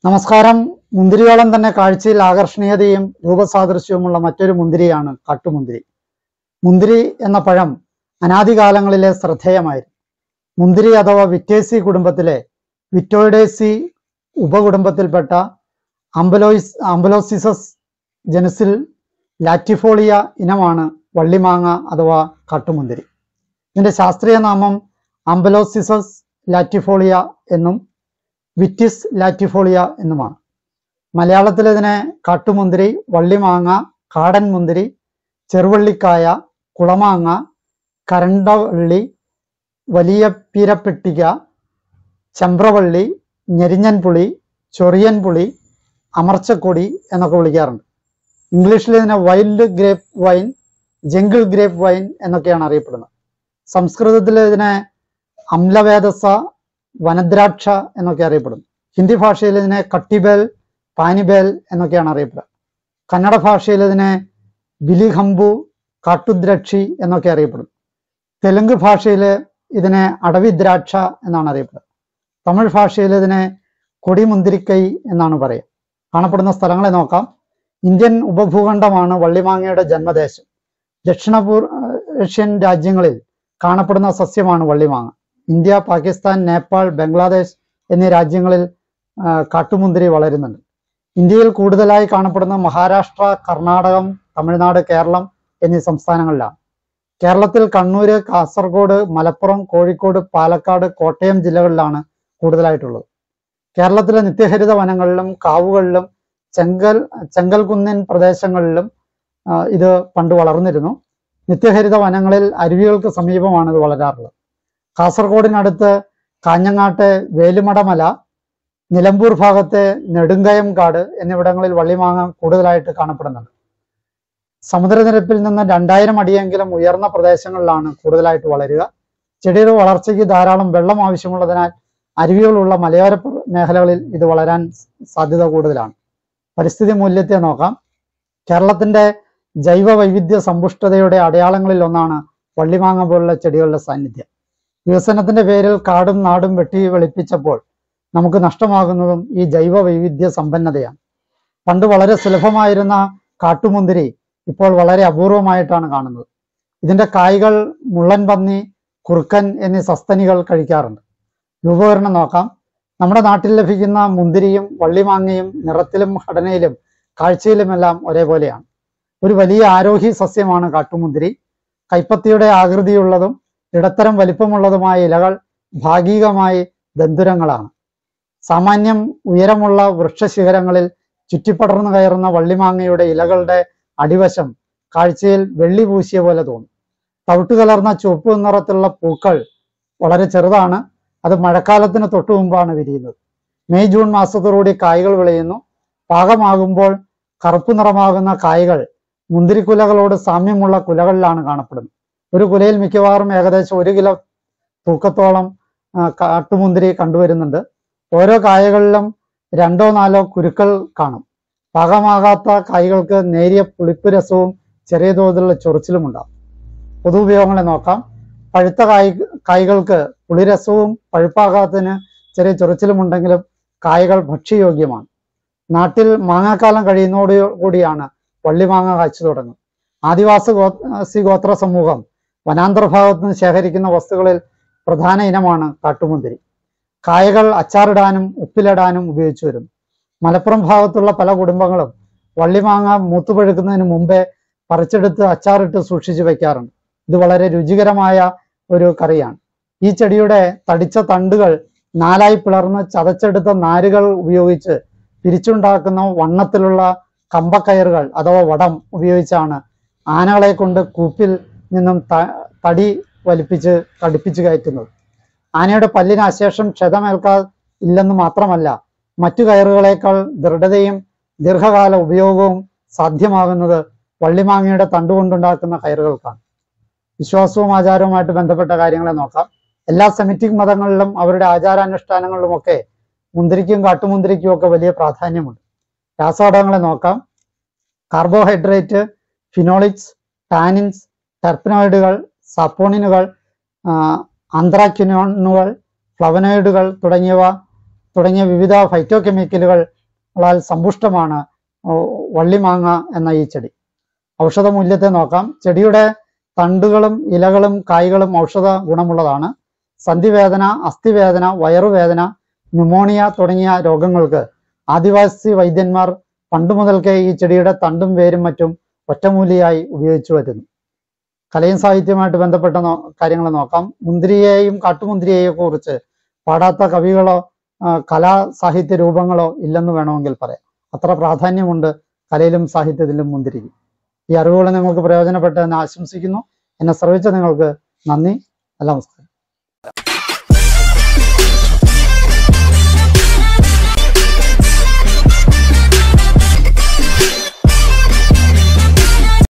നമസ്കാരം മുന്തിരിയോളം തന്നെ കാഴ്ചയിൽ ആകർഷണീയതയും രൂപസാദൃശ്യവുമുള്ള മറ്റൊരു മുന്തിരിയാണ് കാട്ടുമുന്തിരി മുന്തിരി എന്ന പഴം അനാദികാലങ്ങളിലെ ശ്രദ്ധേയമായിരുന്നു മുന്തിരി അഥവാ വിറ്റേസി കുടുംബത്തിലെ വിറ്റോയിഡേസി ഉപകുടുംബത്തിൽപ്പെട്ട അംബലോയിസ് അംബലോസിസസ് ജനുസിൽ ലാറ്റിഫോളിയ ഇനമാണ് വള്ളിമാങ്ങ അഥവാ കാട്ടുമുന്തിരി ഇതിന്റെ ശാസ്ത്രീയ നാമം അംബലോസിസസ് ലാറ്റിഫോളിയ എന്നും വിറ്റിസ് ലാറ്റിഫോളിയ എന്നുമാണ് മലയാളത്തിൽ ഇതിനെ കാട്ടുമുന്തിരി വള്ളിമാങ്ങ കാടൻ മുന്തിരി ചെറുവള്ളിക്കായ കുളമാങ്ങ കരണ്ടവള്ളി വലിയ പീരപ്പെട്ടിക ചമ്പ്രവള്ളി ഞെരിഞ്ഞൻ പുളി ചൊറിയൻ പുളി അമർച്ചക്കൊടി എന്നൊക്കെ വിളിക്കാറുണ്ട് ഇംഗ്ലീഷിൽ ഇതിനെ wild grape vine jungle grape vine എന്നൊക്കെയാണ് അറിയപ്പെടുന്നത് സംസ്കൃതത്തിൽ ഇതിനെ അമ്ലവേദസ വനദ്രാക്ഷ എന്നൊക്കെ അറിയപ്പെടുന്നു ഹിന്ദി ഭാഷയിൽ ഇതിനെ കട്ടിബേൽ പാനിബേൽ എന്നൊക്കെയാണ് അറിയപ്പെടുക കന്നഡ ഭാഷയിൽ ഇതിനെ ബിലിഹംബു കാട്ടുദ്രാക്ഷി എന്നൊക്കെ അറിയപ്പെടുന്നു തെലുങ്ക് ഭാഷയിൽ ഇതിനെ അടവിദ്രാക്ഷ എന്നാണ് അറിയപ്പെടുക തമിഴ് ഭാഷയിൽ ഇതിനെ കൊടിമുന്തിരിക്കൈ എന്നാണ് പറയുക കാണപ്പെടുന്ന സ്ഥലങ്ങളെ നോക്കാം ഇന്ത്യൻ ഉപഭൂഖണ്ഡമാണ് വള്ളിമാങ്ങയുടെ ജന്മദേശം ദക്ഷിണപൂർ ഏഷ്യൻ രാജ്യങ്ങളിൽ കാണപ്പെടുന്ന സസ്യമാണ് വള്ളിമാങ്ങ ഇന്ത്യ പാകിസ്ഥാൻ നേപ്പാൾ ബംഗ്ലാദേശ് എന്നീ രാജ്യങ്ങളിൽ ആ, കാട്ടുമുന്തിരി വളരുന്നുണ്ട് ഇന്ത്യയിൽ കൂടുതലായി കാണപ്പെടുന്ന മഹാരാഷ്ട്ര കർണാടകം തമിഴ്നാട് കേരളം എന്നീ സംസ്ഥാനങ്ങളിലാണ് കേരളത്തിൽ കണ്ണൂര് കാസർഗോഡ് മലപ്പുറം കോഴിക്കോട് പാലക്കാട് കോട്ടയം ജില്ലകളിലാണ് കൂടുതലായിട്ടുള്ളത് കേരളത്തിലെ നിത്യഹരിത വനങ്ങളിലും കാവുകളിലും ചെങ്കൽ ചെങ്കൽകുന്നിൻ പ്രദേശങ്ങളിലും ആ, ഇത് പണ്ട് വളർന്നിരുന്നു നിത്യഹരിത വനങ്ങളിൽ അരുവികൾക്ക് സമീപമാണ് ഇത് വളരാറുള്ളത് കാസർഗോഡിനടുത്ത് കാഞ്ഞങ്ങാട്ടെ വേലുമടമല നിലമ്പൂർ ഭാഗത്തെ നെടുങ്കയം കാട് എന്നിവിടങ്ങളിൽ വള്ളിമാങ്ങ കൂടുതലായിട്ട് കാണപ്പെടുന്നുണ്ട് സമുദ്രനിരപ്പിൽ നിന്ന് രണ്ടായിരം അടിയെങ്കിലും ഉയർന്ന പ്രദേശങ്ങളിലാണ് കൂടുതലായിട്ട് വളരുക ചെടിയുടെ വളർച്ചയ്ക്ക് ധാരാളം വെള്ളം ആവശ്യമുള്ളതിനാൽ അരുവികളുള്ള മലയോര പ്ര- മേഖലകളിൽ ഇത് വളരാൻ സാധ്യത കൂടുതലാണ് പരിസ്ഥിതി മൂല്യത്തെ നോക്കാം കേരളത്തിന്റെ ജൈവ വൈവിധ്യ സമ്പുഷ്ടതയുടെ അടയാളങ്ങളിൽ ഒന്നാണ് വള്ളിമാങ്ങ പോലുള്ള ചെടികളുടെ സാന്നിധ്യം വികസനത്തിന്റെ പേരിൽ കാടും നാടും വെട്ടി വെളുപ്പിച്ചപ്പോൾ നമുക്ക് നഷ്ടമാകുന്നതും ഈ ജൈവ വൈവിധ്യ സമ്പന്നതയാണ് പണ്ട് വളരെ സുലഭമായിരുന്ന കാട്ടുമുന്തിരി ഇപ്പോൾ വളരെ അപൂർവമായിട്ടാണ് കാണുന്നത് ഇതിന്റെ കായ്കൾ മുള്ളൻ പന്നി കുറുക്കൻ എന്നീ സസ്തനികൾ കഴിക്കാറുണ്ട് രൂപകരണം നോക്കാം നമ്മുടെ നാട്ടിൽ ലഭിക്കുന്ന മുന്തിരിയും വള്ളിമാങ്ങയും നിറത്തിലും ഘടനയിലും കാഴ്ചയിലുമെല്ലാം ഒരേപോലെയാണ് ഒരു വലിയ ആരോഹി സസ്യമാണ് കാട്ടുമുന്തിരി കൈപ്പത്തിയുടെ ആകൃതിയുള്ളതും ഇടത്തരം വലിപ്പമുള്ളതുമായ ഇലകൾ ഭാഗികമായി ദന്തുരങ്ങളാണ് സാമാന്യം ഉയരമുള്ള വൃക്ഷശിഖരങ്ങളിൽ ചുറ്റിപ്പടർന്നു കയറുന്ന വള്ളിമാങ്ങയുടെ ഇലകളുടെ അടിവശം കാഴ്ചയിൽ വെള്ളി പൂശിയ പോലെ തോന്നും തവിട്ട് കലർന്ന ചുവപ്പ് നിറത്തിലുള്ള പൂക്കൾ വളരെ ചെറുതാണ് അത് മഴക്കാലത്തിന് തൊട്ടു മുമ്പാണ് വിരിയുന്നത് മെയ് ജൂൺ മാസത്തോടുകൂടി കായ്കൾ വിളയുന്നു പാകമാകുമ്പോൾ കറുപ്പ് നിറമാകുന്ന കായ്കൾ മുന്തിരിക്കുലകളോട് സാമ്യമുള്ള കുലകളിലാണ് കാണപ്പെടുന്നത് ഒരു കുലയിൽ മിക്കവാറും ഏകദേശം ഒരു കിലോ തൂക്കത്തോളം ആ, കാട്ടുമുന്തിരി കണ്ടുവരുന്നുണ്ട് ഓരോ കായകളിലും രണ്ടോ നാലോ കുരുക്കൾ കാണും പാകമാകാത്ത കായ്കൾക്ക് നേരിയ പുളിപ്പ് രസവും ചെറിയ തോതിലുള്ള ചൊറിച്ചിലും ഉണ്ടാകും പൊതുപയോഗങ്ങളെ നോക്കാം പഴുത്ത കായ് കായ്കൾക്ക് പുളിരസവും പഴുപ്പാകാത്തതിന് ചെറിയ ചൊറിച്ചിലും ഉണ്ടെങ്കിലും കായകൾ ഭക്ഷ്യയോഗ്യമാണ് നാട്ടിൽ മാങ്ങാക്കാലം കഴിയുന്നതോടു കൂടിയാണ് വള്ളിമാങ്ങ കായ്ച്ചു തുടങ്ങും ആദിവാസി ഗോത്രവാസി ഗോത്ര സമൂഹം വനാന്തർ ഭാഗത്ത് നിന്ന് ശേഖരിക്കുന്ന വസ്തുക്കളിൽ പ്രധാന ഇനമാണ് കാട്ടുമുന്തിരി കായകൾ അച്ചാറിടാനും ഉപ്പിലിടാനും ഉപയോഗിച്ചു വരുന്നു മലപ്പുറം ഭാഗത്തുള്ള പല കുടുംബങ്ങളും വള്ളിമാങ്ങ മൂത്തുപഴുക്കുന്നതിന് മുമ്പേ പറിച്ചെടുത്ത് അച്ചാറിട്ട് സൂക്ഷിച്ചു വെക്കാറുണ്ട് ഇത് വളരെ രുചികരമായ ഒരു കറിയാണ് ഈ ചെടിയുടെ തടിച്ച തണ്ടുകൾ നാലായി പിളർന്ന് ചതച്ചെടുത്ത നാരുകൾ ഉപയോഗിച്ച് പിരിച്ചുണ്ടാക്കുന്ന വണ്ണത്തിലുള്ള കമ്പക്കയറുകൾ അഥവാ വടം ഉപയോഗിച്ചാണ് ആനകളെ കൊണ്ട് കൂപ്പിൽ നിന്നും ത- തടി വലിപ്പിച്ച് കടിപ്പിച്ച് കയറ്റുന്നത് ആനയുടെ പല്ലിന് അശേഷം ക്ഷതമേൽക്കാ ഇല്ലെന്ന് മാത്രമല്ല മറ്റു കയറുകളേക്കാൾ ദൃഢതയും ദീർഘകാല ഉപയോഗവും സാധ്യമാകുന്നത് വള്ളിമാങ്ങയുടെ തണ്ടുകൊണ്ടുണ്ടാക്കുന്ന കയറുകൾക്കാണ് വിശ്വാസവും ആചാരവുമായിട്ട് ബന്ധപ്പെട്ട കാര്യങ്ങളെ നോക്കാം എല്ലാ സെമിറ്റിക് മതങ്ങളിലും അവരുടെ ആചാരാനുഷ്ഠാനങ്ങളിലുമൊക്കെ മുന്തിരിക്കും കാട്ടുമുന്തിരിക്കും ഒക്കെ വലിയ പ്രാധാന്യമുണ്ട് രാസഘടകങ്ങളെ നോക്കാം കാർബോഹൈഡ്രേറ്റ് ഫിനോളിക്സ് ടാനിൻസ് ടെർപ്പനോയിഡുകൾ സപ്പോണിനുകൾ ആന്ത്രാക്യുനോണുകൾ ഫ്ലവനോയിഡുകൾ തുടങ്ങിയവ തുടങ്ങിയ വിവിധ ഫൈറ്റോ കെമിക്കലുകളാൽ സമ്പുഷ്ടമാണ് ഓ, വള്ളിമാങ്ങ എന്ന ഈ ചെടി ഔഷധ മൂല്യത്തെ നോക്കാം ചെടിയുടെ തണ്ടുകളും ഇലകളും കായ്കളും ഔഷധ ഗുണമുള്ളതാണ് സന്ധിവേദന അസ്ഥിവേദന വയറുവേദന ന്യൂമോണിയ തുടങ്ങിയ രോഗങ്ങൾക്ക് ആദിവാസി വൈദ്യന്മാർ പണ്ട് മുതൽക്കേ ഈ ചെടിയുടെ തണ്ടും വേരും മറ്റും ഒറ്റമൂലിയായി ഉപയോഗിച്ചു വരുന്നു കലയും സാഹിത്യവുമായിട്ട് ബന്ധപ്പെട്ട നോ- കാര്യങ്ങൾ നോക്കാം മുന്തിരിയെയും കാട്ടുമുന്തിരിയെയും കുറിച്ച് പാടാത്ത കവികളോ ആ, കലാ സാഹിത്യ രൂപങ്ങളോ ഇല്ലെന്ന് വേണമെങ്കിൽ പറയാം അത്ര പ്രാധാന്യമുണ്ട് കലയിലും സാഹിത്യത്തിലും മുന്തിരിക്ക് ഈ അറിവുകൾ നിങ്ങൾക്ക് പ്രയോജനപ്പെട്ടെന്ന് ആശംസിക്കുന്നു എന്നെ ശ്രവിച്ച നിങ്ങൾക്ക് നന്ദി നല്ല നമസ്കാരം